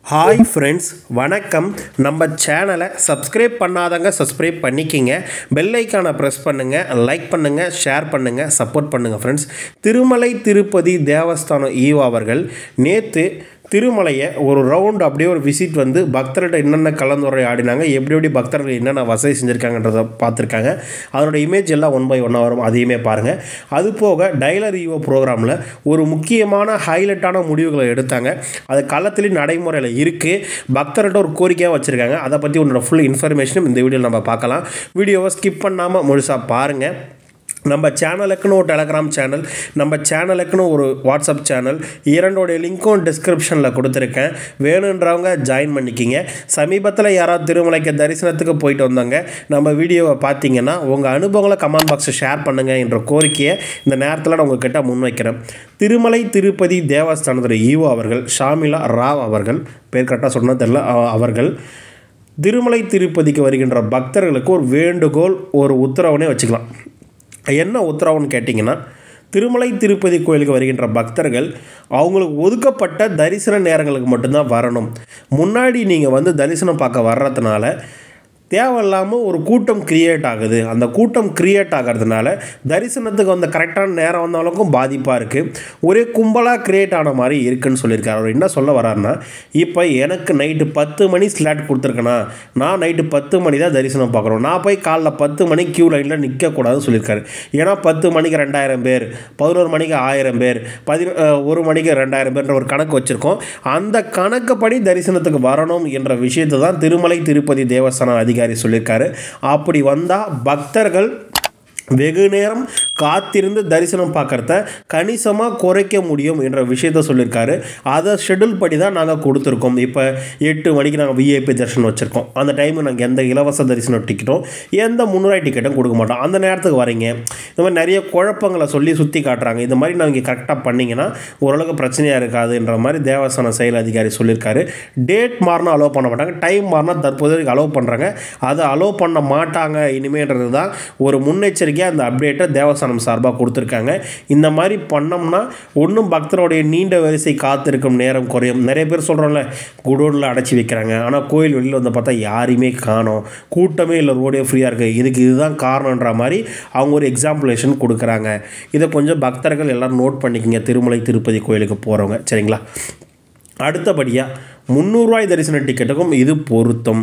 hi friends வணக்கம் நம்ம சேனலை சப்ஸ்கிரைப் பண்ணாதவங்க சப்ஸ்கிரைப் பண்ணிக்கிங்க பெல் ஐக்கானை ப்ரெஸ் பண்ணுங்கள் லைக் பண்ணுங்கள் ஷேர் பண்ணுங்கள் சப்போர்ட் பண்ணுங்கள் ஃப்ரெண்ட்ஸ் திருமலை திருப்பதி தேவஸ்தானம் ஈவோ அவர்கள் நேற்று திருமலையை ஒரு ரவுண்ட் அப்படியே ஒரு விசிட் வந்து பக்தர்கிட்ட என்னென்ன கலந்துரை ஆடினாங்க எப்படி எப்படி பக்தர்கள் என்னென்ன வசதி செஞ்சுருக்காங்கன்றதை பார்த்துருக்காங்க அதனோட இமேஜ் எல்லாம் ஒன் பை ஒன்னாக வரும் அதையுமே பாருங்கள் அது போக டைலர் ஈவோ ப்ரோக்ராமில் ஒரு முக்கியமான ஹைலைட்டான முடிவுகளை எடுத்தாங்க அது களத்திலேயும் நடைமுறையில் இருக்குது பக்தர்கிட்ட ஒரு கோரிக்கையாக வச்சுருக்காங்க அதை பற்றி உன்னோட ஃபுல் இன்ஃபர்மேஷனும் இந்த வீடியோவில் நம்ம பார்க்கலாம் வீடியோவை ஸ்கிப் பண்ணாமல் முழுசாக பாருங்கள் நம்ம சேனலுக்குன்னு ஒரு டெலகிராம் சேனல் நம்ம சேனலுக்குன்னு ஒரு வாட்ஸ்அப் சேனல் இரண்டோடைய லிங்க்கும் டிஸ்கிரிப்ஷனில் கொடுத்துருக்கேன் வேணுன்றவங்க ஜாயின் பண்ணிக்கிங்க சமீபத்தில் யாராவது திருமலைக்கு தரிசனத்துக்கு போயிட்டு வந்தாங்க நம்ம வீடியோவை பார்த்தீங்கன்னா உங்கள் அனுபவங்களை கமெண்ட் பாக்ஸை ஷேர் பண்ணுங்கள் என்ற கோரிக்கையை இந்த நேரத்தில் நான் உங்ககிட்ட முன்வைக்கிறேன் திருமலை திருப்பதி தேவஸ்தானத்தில் ஈவோ அவர்கள் ஷாமிலா ராவ் அவர்கள் பேர் கரெக்டாக சொன்னால் தெரில அ- அவர்கள் திருமலை திருப்பதிக்கு வருகின்ற பக்தர்களுக்கு ஒரு வேண்டுகோள் ஒரு உத்தரவுனே வச்சுக்கலாம் என்ன உத்தரவுன்னு கேட்டிங்கன்னா திருமலை திருப்பதி கோயிலுக்கு வருகின்ற பக்தர்கள் அவங்களுக்கு ஒதுக்கப்பட்ட தரிசன நேரங்களுக்கு மட்டும்தான் வரணும் முன்னாடி நீங்கள் வந்து தரிசனம் பார்க்க வர்றதுனால தேவையில்லாமல் ஒரு கூட்டம் கிரியேட் ஆகுது அந்த கூட்டம் கிரியேட் ஆகிறதுனால தரிசனத்துக்கு வந்த கரெக்டான நேரம் வந்தவங்களுக்கும் பாதிப்பாக இருக்குது ஒரே கும்பலாக கிரியேட் ஆன மாதிரி இருக்குன்னு சொல்லியிருக்காரு அவர் என்ன சொல்ல வர்றாருன்னா இப்போ எனக்கு நைட்டு பத்து மணி ஸ்லாட் கொடுத்துருக்கேனா நான் நைட்டு பத்து மணி தான் தரிசனம் பார்க்குறோம் நான் போய் காலைல பத்து மணி க்யூ லைனில் நிற்கக்கூடாதுன்னு சொல்லியிருக்காரு ஏன்னா பத்து மணிக்கு ரெண்டாயிரம் பேர் பதினோரு மணிக்கு ஆயிரம் பேர் பதினொ அஹ், ஒரு மணிக்கு ரெண்டாயிரம் பேர்ன்ற ஒரு கணக்கு வச்சுருக்கோம் அந்த கணக்குப்படி தரிசனத்துக்கு வரணும் என்ற விஷயத்தை தான் திருமலை திருப்பதி தேவஸ்தான அதிகாரி சொல்லியிருக்காரு அப்படி வந்தால் பக்தர்கள் வெகு நேரம் காத்திருந்து தரிசனம் பார்க்குறத கணிசமாக குறைக்க முடியும் என்ற விஷயத்த சொல்லியிருக்காரு அதை ஷெட்யூல் படி தான் நாங்கள் கொடுத்துருக்கோம் இப்போ எட்டு மணிக்கு நாங்கள் விஐபி தரிசனம் வச்சுருக்கோம் அந்த டைமு நாங்கள் எந்த இலவச தரிசனம் டிக்கெட்டும் எந்த முன்னுரை டிக்கெட்டும் கொடுக்க மாட்டோம் அந்த நேரத்துக்கு வரீங்க இந்த மாதிரி நிறைய குழப்பங்களை சொல்லி சுற்றி காட்டுறாங்க இந்த மாதிரி நாங்கள் கரெக்டாக பண்ணிங்கன்னா ஓரளவுக்கு பிரச்சனையாக இருக்காதுன்ற மாதிரி தேவஸ்தான செயல் அதிகாரி சொல்லியிருக்காரு டேட் மாறினா அலோவ் பண்ண மாட்டாங்க டைம் மாறினா தற்போதைக்கு அலோவ் பண்ணுறாங்க அதை அலோவ் பண்ண மாட்டாங்க இனிமேன்றது தான் ஒரு முன்னெச்சரிக்கையாக அந்த அப்டேட்டை தேவஸ்தானம் சார்பாக கொடுத்துருக்காங்க இந்த மாதிரி பண்ணோம்னா ஒன்றும் பக்தருடைய நீண்ட வரிசை காத்திருக்கும் நேரம் குறையும் நிறைய பேர் சொல்கிறோம்ல குடோனில் அடைச்சி வைக்கிறாங்க ஆனால் கோயில் வெளியில் வந்து பார்த்தா யாரையுமே காணோம் கூட்டமே இல்லை ரோடே ஃப்ரீயாக இருக்குது இதுக்கு இதுதான் காரணன்ற மாதிரி அவங்க ஒரு எக்ஸாம்பிளேஷன் கொடுக்குறாங்க இதை கொஞ்சம் பக்தர்கள் எல்லோரும் நோட் பண்ணிக்கங்க திருமலை திருப்பதி கோயிலுக்கு போகிறவங்க சரிங்களா அடுத்தபடியாக முந்நூறுரூவாய் தரிசன டிக்கெட்டுக்கும் இது பொருத்தம்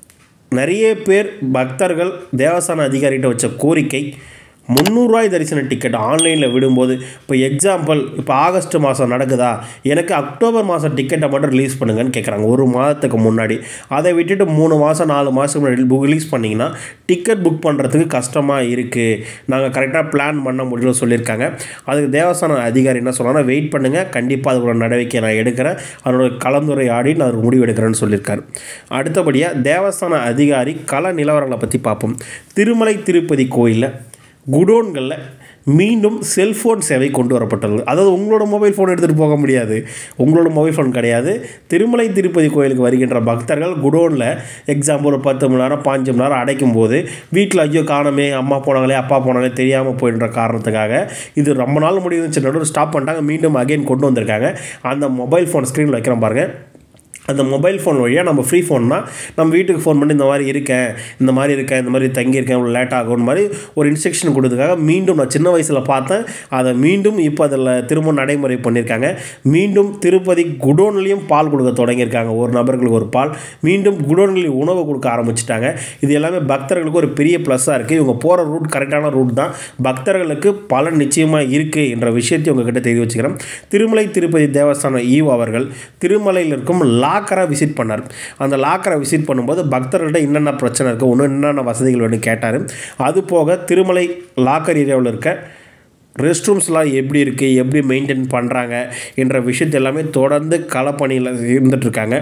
நிறைய பேர் பக்தர்கள் தேவஸ்தான அதிகாரிகிட்ட வச்ச கோரிக்கை முந்நூறுரூவாய் தரிசன டிக்கெட் ஆன்லைனில் விடும்போது இப்போ எக்ஸாம்பிள் இப்போ ஆகஸ்ட் மாதம் நடக்குதா எனக்கு அக்டோபர் மாதம் டிக்கெட்டை மட்டும் ரிலீஸ் பண்ணுங்கன்னு கேட்குறாங்க ஒரு மாதத்துக்கு முன்னாடி அதை விட்டுட்டு மூணு மாதம் நாலு மாதத்துக்கு முன்னாடி புக் ரிலீஸ் பண்ணிங்கன்னா டிக்கெட் புக் பண்ணுறதுக்கு கஷ்டமாக இருக்குது நாங்கள் கரெக்டாக பிளான் பண்ண முடியும்னு சொல்லியிருக்காங்க அதுக்கு தேவஸ்தான அதிகாரி என்ன சொல்கிறாங்கன்னா வெயிட் பண்ணுங்கள் கண்டிப்பாக அதுக்கு ஒரு நடவடிக்கை நான் எடுக்கிறேன் அதனோட கலந்துரையாடி நான் ஒரு முடிவு எடுக்கிறேன்னு சொல்லியிருக்காரு அடுத்தபடியாக தேவஸ்தான அதிகாரி கள நிலவரங்களை பற்றி பார்ப்போம் திருமலை திருப்பதி கோயிலில் குடோன்களில் மீண்டும் செல்ஃபோன் சேவை கொண்டு வரப்பட்டுள்ளது அதாவது உங்களோட மொபைல் ஃபோன் எடுத்துகிட்டு போக முடியாது உங்களோட மொபைல் ஃபோன் கிடையாது திருமலை திருப்பதி கோயிலுக்கு வருகின்ற பக்தர்கள் குடோனில் எக்ஸாம்பிள் ஒரு பத்து மணி நேரம் பாஞ்சு மணி நேரம் அடைக்கும் போது வீட்டில் ஐயோ காணமே அம்மா போனாங்களே அப்பா போனாங்களே தெரியாமல் போயின்ற காரணத்துக்காக இது ரொம்ப நாள் முடிவு நடுவில் ஸ்டாப் பண்ணிட்டாங்க மீண்டும் அகைன் கொண்டு வந்திருக்காங்க அந்த மொபைல் ஃபோன் ஸ்க்ரீனில் வைக்கிறோம் பாருங்கள் அந்த மொபைல் ஃபோன் வழியாக நம்ம ஃப்ரீ ஃபோன்னா நம்ம வீட்டுக்கு ஃபோன் பண்ணி இந்த மாதிரி இருக்கேன் இந்த மாதிரி இருக்கேன் இந்த மாதிரி தங்கியிருக்கேன் இவ்வளோ லேட் ஆகும்னு மாதிரி ஒரு இன்ஸ்ட்ரக்ஷன் கொடுத்துருக்காங்க மீண்டும் நான் சின்ன வயசில் பார்த்தேன் அதை மீண்டும் இப்போ அதில் திரும்ப நடைமுறை பண்ணியிருக்காங்க மீண்டும் திருப்பதி குடோன்லேயும் பால் கொடுக்க தொடங்கியிருக்காங்க ஒரு நபர்களுக்கு ஒரு பால் மீண்டும் குடோன்களில் உணவு கொடுக்க ஆரம்பிச்சிட்டாங்க இது எல்லாமே பக்தர்களுக்கு ஒரு பெரிய ப்ளஸ்ஸாக இருக்குது இவங்க போகிற ரூட் கரெக்டான ரூட் தான் பக்தர்களுக்கு பலன் நிச்சயமாக இருக்குது என்ற விஷயத்தை உங்ககிட்ட தெரிய வச்சுக்கிறேன் திருமலை திருப்பதி தேவஸ்தான ஈவ் அவர்கள் திருமலையில் இருக்கும் லாக்கரை விசிட் பண்ணார் அந்த லாக்கரை விசிட் பண்ணும்போது பக்தர்கள்ட்ட என்னென்ன பிரச்சனை இருக்குது ஒன்று என்னென்ன வசதிகள் வேணும் கேட்டார் அது போக திருமலை லாக்கர் ஏரியாவில் இருக்க ரெஸ்ட் ரூம்ஸ்லாம் எப்படி இருக்குது எப்படி மெயின்டைன் பண்ணுறாங்க என்ற விஷயத்தை எல்லாமே தொடர்ந்து களப்பணியில் இருந்துகிட்ருக்காங்க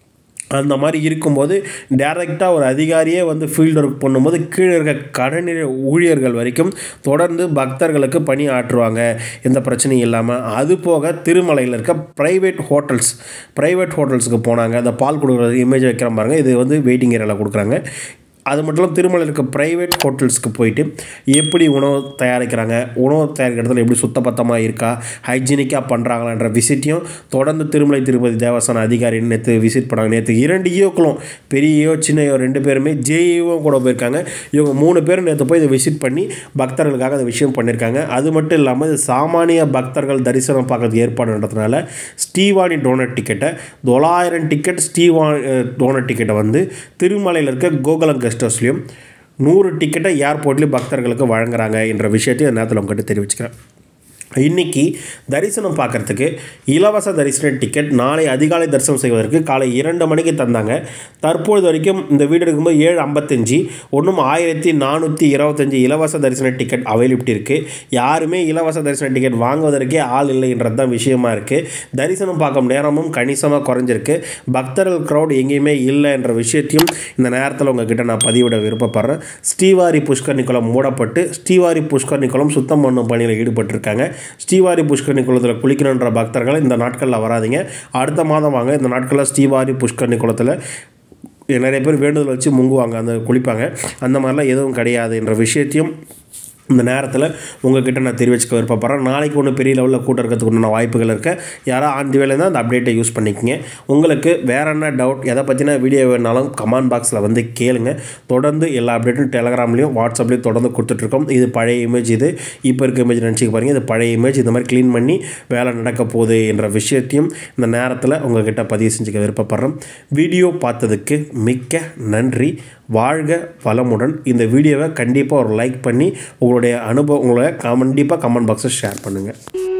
அந்த மாதிரி இருக்கும்போது டேரெக்டாக ஒரு அதிகாரியே வந்து ஃபீல்டு ஒர்க் பண்ணும்போது கீழே இருக்க கடநிலை ஊழியர்கள் வரைக்கும் தொடர்ந்து பக்தர்களுக்கு பணி ஆற்றுவாங்க எந்த பிரச்சனையும் இல்லாமல் அது போக திருமலையில் இருக்க ப்ரைவேட் ஹோட்டல்ஸ் ப்ரைவேட் ஹோட்டல்ஸுக்கு போனாங்க அந்த பால் கொடுக்குறது இமேஜ் வைக்கிற பாருங்க இது வந்து வெயிட்டிங் ஏரியாவில் கொடுக்குறாங்க அது மட்டும் இல்லாமல் திருமலையில் இருக்க ப்ரைவேட் ஹோட்டல்ஸ்க்கு போயிட்டு எப்படி உணவு தயாரிக்கிறாங்க உணவு தயாரிக்கிறதுல எப்படி சுத்தபத்தமாக இருக்கா ஹைஜீனிக்காக பண்ணுறாங்களான்ற விசிட்டையும் தொடர்ந்து திருமலை திருப்பதி தேவஸ்தான அதிகாரி நேற்று விசிட் பண்ணாங்க நேற்று இரண்டு ஈயோக்களும் பெரிய ஈயோ சின்ன ஈயோ ரெண்டு பேருமே ஜேஇஓவும் கூட போயிருக்காங்க இவங்க மூணு பேரும் நேற்று போய் இதை விசிட் பண்ணி பக்தர்களுக்காக அந்த விஷயம் பண்ணியிருக்காங்க அது மட்டும் இல்லாமல் இது சாமானிய பக்தர்கள் தரிசனம் பார்க்கறதுக்கு ஏற்பாடுன்றதுனால ஸ்டீவானி டோனர் டிக்கெட்டை தொள்ளாயிரம் டிக்கெட் ஸ்டீவா டோனர் டிக்கெட்டை வந்து திருமலையில் இருக்க கோகுலம் கெஸ்ட் ஹவுஸ்லையும் நூறு டிக்கெட்டை ஏர்போர்ட்லேயும் பக்தர்களுக்கு வழங்குறாங்க என்ற விஷயத்தையும் இந்த நேரத்தில் உங்கள்கிட்ட தெரிவிச்சுக்கிறேன் இன்னைக்கு தரிசனம் பார்க்குறதுக்கு இலவச தரிசன டிக்கெட் நாளை அதிகாலை தரிசனம் செய்வதற்கு காலை இரண்டு மணிக்கு தந்தாங்க தற்பொழுது வரைக்கும் இந்த வீடு எடுக்கும்போது ஏழு ஐம்பத்தஞ்சு ஒன்றும் ஆயிரத்தி நானூற்றி இருபத்தஞ்சி இலவச தரிசன டிக்கெட் அவைலபிலிட்டி இருக்குது யாருமே இலவச தரிசன டிக்கெட் வாங்குவதற்கே ஆள் இல்லைன்றது தான் விஷயமா இருக்குது தரிசனம் பார்க்கும் நேரமும் கணிசமாக குறைஞ்சிருக்கு பக்தர்கள் க்ரௌட் எங்கேயுமே இல்லை என்ற விஷயத்தையும் இந்த நேரத்தில் உங்ககிட்ட நான் பதிவிட விருப்பப்படுறேன் ஸ்ரீவாரி புஷ்கரணி குளம் மூடப்பட்டு ஸ்ரீவாரி புஷ்கரணி குளம் சுத்தம் பண்ணும் பணியில் ஈடுபட்டிருக்காங்க ஸ்ரீவாரி புஷ்கரணி குளத்தில் குளிக்கணுன்ற பக்தர்கள் இந்த நாட்களில் வராதிங்க அடுத்த மாதம் வாங்க இந்த நாட்களில் ஸ்ரீவாரி புஷ்கரணி குளத்தில் நிறைய பேர் வேண்டுதல் வச்சு முங்குவாங்க அந்த குளிப்பாங்க அந்த மாதிரிலாம் எதுவும் கிடையாது என்ற விஷயத்தையும் இந்த நேரத்தில் உங்ககிட்ட நான் தெரிவிச்சுக்க விருப்பப்படுறேன் நாளைக்கு ஒன்று பெரிய லெவலில் கூட்டம் இருக்கிறதுக்கு உண்டான வாய்ப்புகள் இருக்குது யாரோ ஆன் தி வேலை தான் அந்த அப்டேட்டை யூஸ் பண்ணிக்கங்க உங்களுக்கு வேற என்ன டவுட் எதை பற்றின வீடியோ வேணாலும் கமெண்ட் பாக்ஸில் வந்து கேளுங்க தொடர்ந்து எல்லா அப்டேட்டும் டெலகிராம்லேயும் வாட்ஸ்அப்லேயும் தொடர்ந்து கொடுத்துட்ருக்கோம் இது பழைய இமேஜ் இது இப்போ இருக்க இமேஜ் நினச்சிக்க பாருங்கள் இது பழைய இமேஜ் இந்த மாதிரி க்ளீன் பண்ணி வேலை நடக்க போகுது என்ற விஷயத்தையும் இந்த நேரத்தில் உங்ககிட்ட பதிவு செஞ்சுக்க விருப்பப்படுறேன் வீடியோ பார்த்ததுக்கு மிக்க நன்றி வாழ்க வளமுடன் இந்த வீடியோவை கண்டிப்பாக ஒரு லைக் பண்ணி உங்களுடைய அனுபவம் உங்களை கண்டிப்பாக கமெண்ட் பாக்ஸில் ஷேர் பண்ணுங்கள்